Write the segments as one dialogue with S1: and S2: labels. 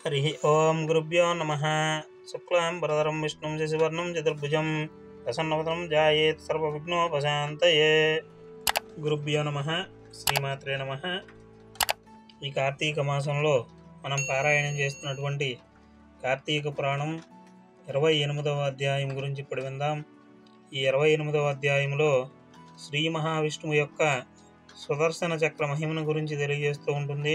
S1: హరి ఓం గురుభ్యో నమ శుక్లాం వరదరం విష్ణుం శశివర్ణం చతుర్భుజం ప్రసన్నవతం జాయేత్ సర్వవిఘ్నోపశాంతయే గురుభ్యో నమ శ్రీమాత్రే నమ ఈ కార్తీక మాసంలో మనం పారాయణం చేస్తున్నటువంటి కార్తీక పురాణం ఇరవై ఎనిమిదవ అధ్యాయం గురించి ఇప్పుడు విందాం ఈ ఇరవై ఎనిమిదవ అధ్యాయంలో శ్రీ మహావిష్ణువు యొక్క సుదర్శన చక్ర మహిమను గురించి తెలియజేస్తూ ఉంటుంది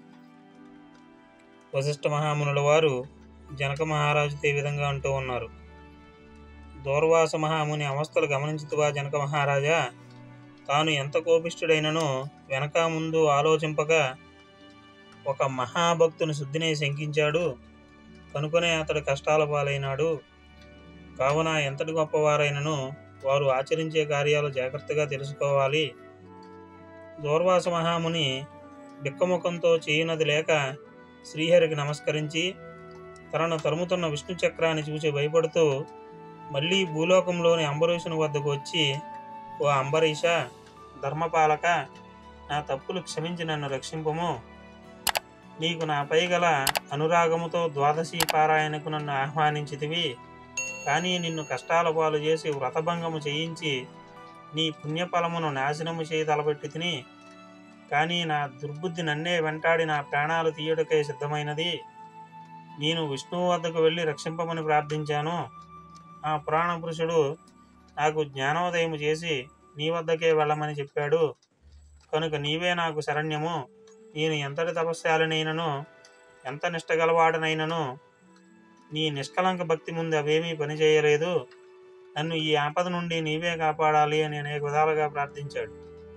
S1: వశిష్ఠ మహామునుల వారు జనక మహారాజుతో ఈ విధంగా అంటూ ఉన్నారు దూర్వాస మహాముని అవస్థలు గమనించుతువా జనక మహారాజా తాను ఎంత కోపిష్ఠుడైననో వెనక ముందు ఆలోచింపగా ఒక మహాభక్తుని శుద్ధిని శంకించాడు కనుకొనే అతడు కష్టాల పాలైనాడు కావున ఎంతటి గొప్పవారైనను వారు ఆచరించే కార్యాలు జాగ్రత్తగా తెలుసుకోవాలి దూర్వాస మహాముని బిక్కముఖంతో చేయనది లేక శ్రీహరికి నమస్కరించి తనను తరుముతున్న విష్ణు చక్రాన్ని చూసి భయపడుతూ మళ్ళీ భూలోకంలోని అంబరీషుని వద్దకు వచ్చి ఓ అంబరీష ధర్మపాలక నా తప్పులు క్షమించి నన్ను రక్షింపము నీకు నాపై గల అనురాగముతో ద్వాదశి పారాయణకు నన్ను ఆహ్వానించితివి కానీ నిన్ను కష్టాల పాలు చేసి వ్రతభంగము చేయించి నీ పుణ్యఫలమును నాశనము చేయి తలపెట్టి తిని కానీ నా దుర్బుద్ధి నన్నే వెంటాడి నా ప్రాణాలు తీయుటకై సిద్ధమైనది నేను విష్ణువు వద్దకు వెళ్ళి రక్షింపమని ప్రార్థించాను ఆ పురాణ పురుషుడు నాకు జ్ఞానోదయము చేసి నీ వద్దకే వెళ్ళమని చెప్పాడు కనుక నీవే నాకు శరణ్యము నేను ఎంతటి తపస్యాలనైనను ఎంత నిష్టగలవాడనైనను నీ నిష్కలంక భక్తి ముందు అవేమీ పనిచేయలేదు నన్ను ఈ ఆపద నుండి నీవే కాపాడాలి అని అనేక విధాలుగా ప్రార్థించాడు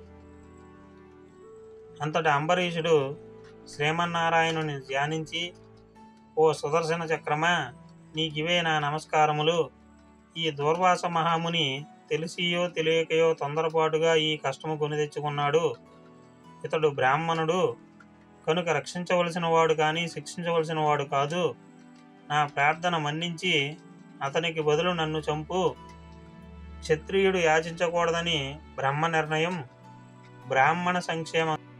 S1: అంతటి అంబరీషుడు శ్రీమన్నారాయణుని ధ్యానించి ఓ సుదర్శన చక్రమా నీకివే నా నమస్కారములు ఈ దూర్వాస మహాముని తెలిసియో తెలియకయో తొందరపాటుగా ఈ కష్టము కొని తెచ్చుకున్నాడు ఇతడు బ్రాహ్మణుడు కనుక రక్షించవలసిన వాడు కానీ శిక్షించవలసిన వాడు కాదు నా ప్రార్థన మన్నించి అతనికి బదులు నన్ను చంపు క్షత్రియుడు యాచించకూడదని బ్రహ్మ నిర్ణయం బ్రాహ్మణ సంక్షేమం